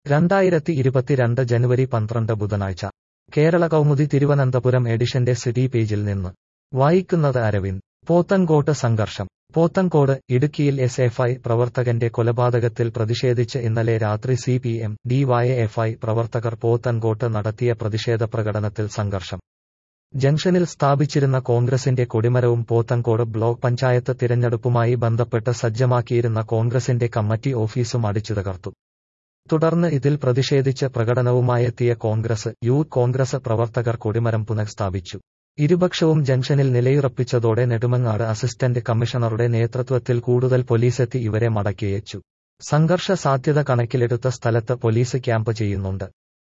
രണ്ടായിരത്തി ഇരുപത്തിരണ്ട് ജനുവരി പന്ത്രണ്ട് ബുധനാഴ്ച കേരള കൗമുദി തിരുവനന്തപുരം എഡിഷന്റെ സിറ്റി പേജിൽ നിന്ന് വായിക്കുന്നത് അരവിന്ദ് പോത്തൻകോട്ട് സംഘർഷം പോത്തൻകോട് ഇടുക്കിയിൽ എസ് എഫ് ഐ പ്രവർത്തകന്റെ കൊലപാതകത്തിൽ പ്രതിഷേധിച്ച് ഇന്നലെ രാത്രി സി പി എം ഡിവൈഎഫ്ഐ പ്രവർത്തകർ പോത്തൻകോട്ട് നടത്തിയ പ്രതിഷേധ പ്രകടനത്തിൽ സംഘർഷം ജംഗ്ഷനിൽ സ്ഥാപിച്ചിരുന്ന കോൺഗ്രസിന്റെ കൊടിമരവും പോത്തൻകോട് ബ്ലോക്ക് പഞ്ചായത്ത് തിരഞ്ഞെടുപ്പുമായി ബന്ധപ്പെട്ട് സജ്ജമാക്കിയിരുന്ന കോൺഗ്രസിന്റെ കമ്മിറ്റി ഓഫീസും അടിച്ചു തകർത്തു തുടർന്ന് ഇതിൽ പ്രതിഷേധിച്ച് പ്രകടനവുമായെത്തിയ കോൺഗ്രസ് യൂത്ത് കോൺഗ്രസ് പ്രവർത്തകർ കൊടിമരം പുനഃസ്ഥാപിച്ചു ഇരുപക്ഷവും ജംഗ്ഷനിൽ നിലയുറപ്പിച്ചതോടെ നെടുമങ്ങാട് അസിസ്റ്റന്റ് കമ്മീഷണറുടെ നേതൃത്വത്തിൽ കൂടുതൽ പോലീസെത്തി ഇവരെ മടക്കിയച്ചു സംഘർഷ സാധ്യത കണക്കിലെടുത്ത സ്ഥലത്ത് പോലീസ് ക്യാമ്പ് ചെയ്യുന്നുണ്ട്